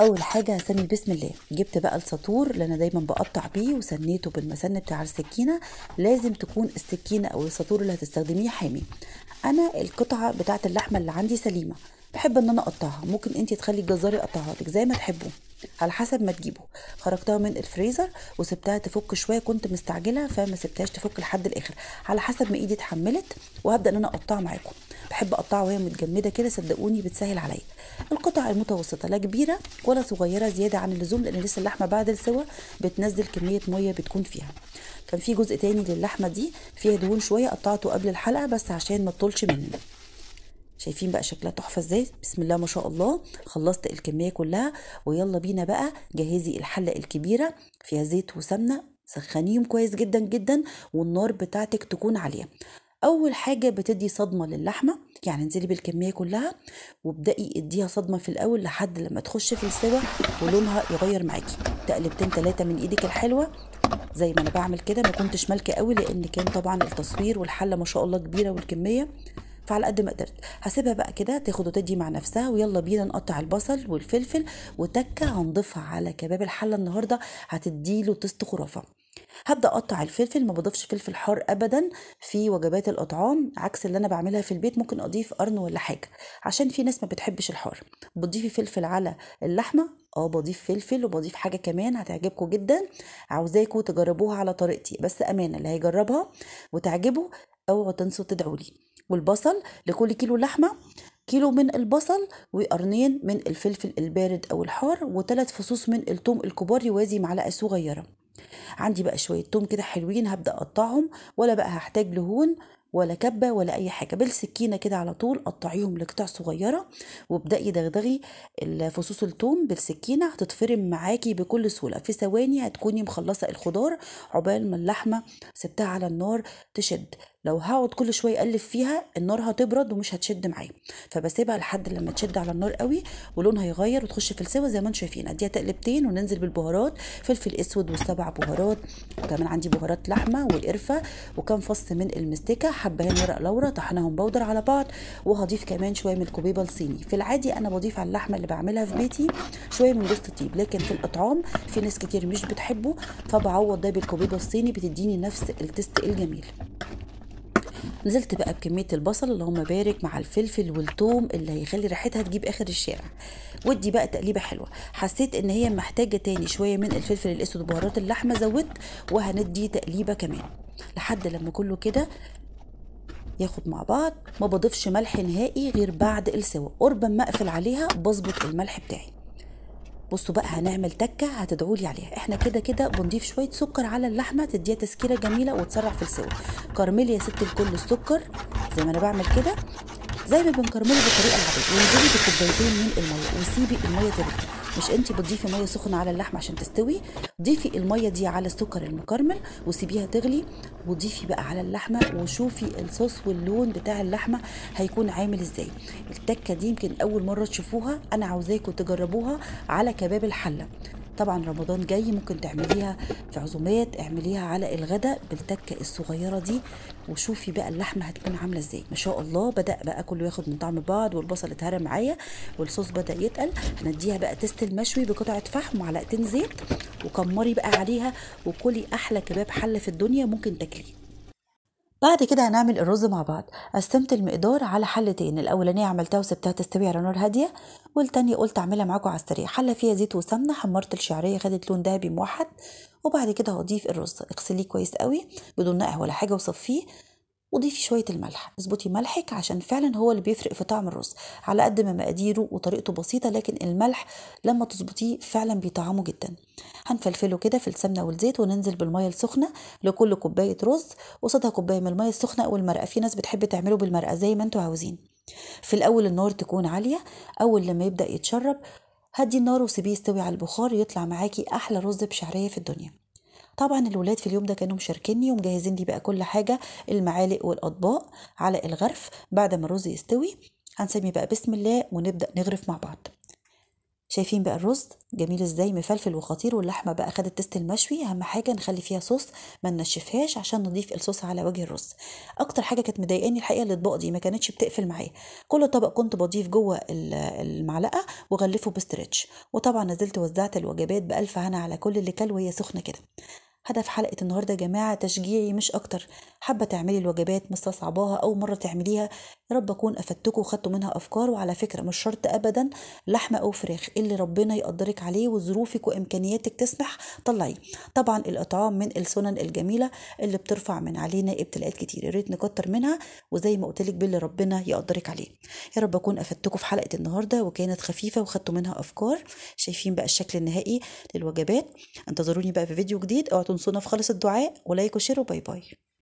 اول حاجه هسمي بسم الله جبت بقى الساطور اللي انا دايما بقطع بيه وسنيته بالمسن بتاع السكينه لازم تكون السكينه او الساطور اللي هتستخدميه حامي انا القطعه بتاعه اللحمه اللي عندي سليمه بحب ان انا اقطعها ممكن انت تخلي الجزار يقطعها لك زي ما تحبوا على حسب ما تجيبوا خرجتها من الفريزر وسبتها تفك شويه كنت مستعجله فما سبتهاش تفك لحد الاخر على حسب ما ايدي اتحملت وهبدا ان انا اقطعها معاكم بحب اقطعها وهي متجمده كده صدقوني بتسهل عليا القطع المتوسطه لا كبيره ولا صغيره زياده عن اللزوم لان لسه اللحمه بعد السوا بتنزل كميه ميه بتكون فيها كان في جزء تاني للحمه دي فيها دهون شويه قطعته قبل الحلقه بس عشان ما تطولش مني شايفين بقى شكلها تحفه ازاي بسم الله ما شاء الله خلصت الكميه كلها ويلا بينا بقى جهزي الحله الكبيره فيها زيت وسمنه سخنيهم كويس جدا جدا والنار بتاعتك تكون عاليه اول حاجه بتدي صدمه للحمه يعني انزلي بالكميه كلها وابدأي اديها صدمه في الاول لحد لما تخش في السوا ولونها يغير معاكي تقلبتين ثلاثه من ايدك الحلوه زي ما انا بعمل كده ما كنتش مالكه قوي لان كان طبعا التصوير والحله ما شاء الله كبيره والكميه فعلى قد ما قدرت هسيبها بقى كده تاخد وتدي مع نفسها ويلا بينا نقطع البصل والفلفل وتكه هنضيفها على كباب الحله النهارده هتديله تست خرافه هبدا اقطع الفلفل ما بضيفش فلفل حار ابدا في وجبات الاطعام عكس اللي انا بعملها في البيت ممكن اضيف قرن ولا حاجه عشان في ناس ما بتحبش الحار بتضيفي فلفل على اللحمه اه بضيف فلفل وبضيف حاجه كمان هتعجبكم جدا عاوزاكم تجربوها على طريقتي بس امانه اللي هيجربها وتعجبه اوعوا تنسوا تدعوا لي والبصل لكل كيلو لحمه كيلو من البصل وقرنين من الفلفل البارد او الحار وثلاث فصوص من الثوم الكبار يوازي معلقه صغيره عندي بقى شويه توم كده حلوين هبدا اقطعهم ولا بقى هحتاج لهون ولا كبه ولا اي حاجه بالسكينه كده على طول قطعيهم لقطع صغيره وابداي دغدغي فصوص الثوم بالسكينه هتتفرم معاكي بكل سهوله في ثواني هتكوني مخلصه الخضار عقبال ما اللحمه سبتها على النار تشد لو هقعد كل شويه اقلب فيها النار هتبرد ومش هتشد معايا فبسيبها لحد لما تشد على النار قوي ولونها يغير وتخش في السوا زي ما انتم شايفين اديها تقلبتين وننزل بالبهارات فلفل اسود والسبع بهارات وكمان عندي بهارات لحمه والقرفه وكام فص من المستكه حبهان ورق لورا طحناهم بودر على بعض وهضيف كمان شويه من الكوبيبه الصيني في العادي انا بضيف على اللحمه اللي بعملها في بيتي شويه من جوز الطيب لكن في الاطعام في ناس كتير مش بتحبه فبعوض ده بالكوبيبه الصيني بتديني نفس التست الجميل نزلت بقى بكميه البصل اللهم بارك مع الفلفل والثوم اللي هيخلي ريحتها تجيب اخر الشارع ودي بقى تقليبه حلوه حسيت ان هي محتاجه تاني شويه من الفلفل الاسود وبهارات اللحمه زودت وهندي تقليبه كمان لحد لما كله كده ياخد مع بعض ما بضيفش ملح نهائي غير بعد السوا قرب ما اقفل عليها بظبط الملح بتاعي بصوا بقى هنعمل تكه هتدعوا لي عليها احنا كده كده بنضيف شويه سكر على اللحمه تديها تسكيره جميله وتسرع في السوا كرملي يا ست الكل السكر زي ما انا بعمل كده زي ما بنكرمله بالطريقه العاديه وانزلي بكوبايتين من الميه وسيبي الميه تغلي مش انت بتضيفي ميه سخنه على اللحمه عشان تستوي ضيفي الميه دي على السكر المكرمل وسيبيها تغلي وضيفي بقى على اللحمه وشوفي الصوص واللون بتاع اللحمه هيكون عامل ازاي التكه دي يمكن اول مره تشوفوها انا عاوزاكم تجربوها على كباب الحله طبعا رمضان جاي ممكن تعمليها في عزومات اعمليها على الغداء بالتكه الصغيره دي وشوفي بقى اللحمه هتكون عامله ازاي ما شاء الله بدا بقى كله ياخد من طعم بعض والبصل اتهرى معايا والصوص بدا يتقل هنديها بقى تست المشوي بقطعه فحم ومعلقتين زيت وكمري بقى عليها وكلي احلى كباب حله في الدنيا ممكن تاكليه بعد كده هنعمل الرز مع بعض قسمت المقدار على حلتين الاولانيه عملتها وسبتها تستوي على نار هاديه والتانية قلت اعملها معاكم على السريع حله فيها زيت وسمنه حمرت الشعريه خدت لون ذهبي موحد وبعد كده هضيف الرز اغسليه كويس قوي بدون نقع ولا حاجه وصفيه وضيفي شويه الملح اظبطي ملحك عشان فعلا هو اللي بيفرق في طعم الرز على قد ما مقاديره وطريقته بسيطه لكن الملح لما تظبطيه فعلا بيطعمه جدا هنفلفله كده في السمنه والزيت وننزل بالميه السخنه لكل كوبايه رز قصادها كوبايه من الميه السخنه او المرقه في ناس بتحب تعمله بالمرقه زي ما انتوا عاوزين في الاول النار تكون عاليه اول لما يبدا يتشرب هدي النار وسيبيه يستوي على البخار يطلع معاكي احلى رز بشعريه في الدنيا طبعا الولاد في اليوم ده كانوا مشاركيني ومجهزين لي بقى كل حاجه المعالق والاطباق على الغرف بعد ما الرز يستوي هنسمي بقى بسم الله ونبدا نغرف مع بعض شايفين بقى الرز جميل ازاي مفلفل وخطير واللحمه بقى خدت تست المشوي اهم حاجه نخلي فيها صوص ما ننشفهاش عشان نضيف الصوص على وجه الرز اكتر حاجه كانت مضايقاني الحقيقه الاطباق دي ما كانتش بتقفل معايا كل طبق كنت بضيف جوه ال- المعلقه واغلفه بستريتش وطبعا نزلت وزعت الوجبات بالف هنا على كل اللي كل وهي سخنه كده هدف حلقة النهاردة يا جماعة تشجيعي مش أكتر حابة تعملي الوجبات مستصعباها أول مرة تعمليها يا رب أكون أفدتكم وخدتوا منها أفكار وعلى فكرة مش شرط أبدا لحمة أو فراخ اللي ربنا يقدرك عليه وظروفك وإمكانياتك تسمح طلعي طبعا الإطعام من السنن الجميلة اللي بترفع من علينا ابتلاءات كتير يا ريت نكتر منها وزي ما قلت لك باللي ربنا يقدرك عليه يا رب أكون أفدتكم في حلقة النهاردة وكانت خفيفة وخدتوا منها أفكار شايفين بقى الشكل النهائي للوجبات انتظروني بقى في فيديو جديد اوعوا تنسونا في خالص الدعاء ولايك وشير وباي باي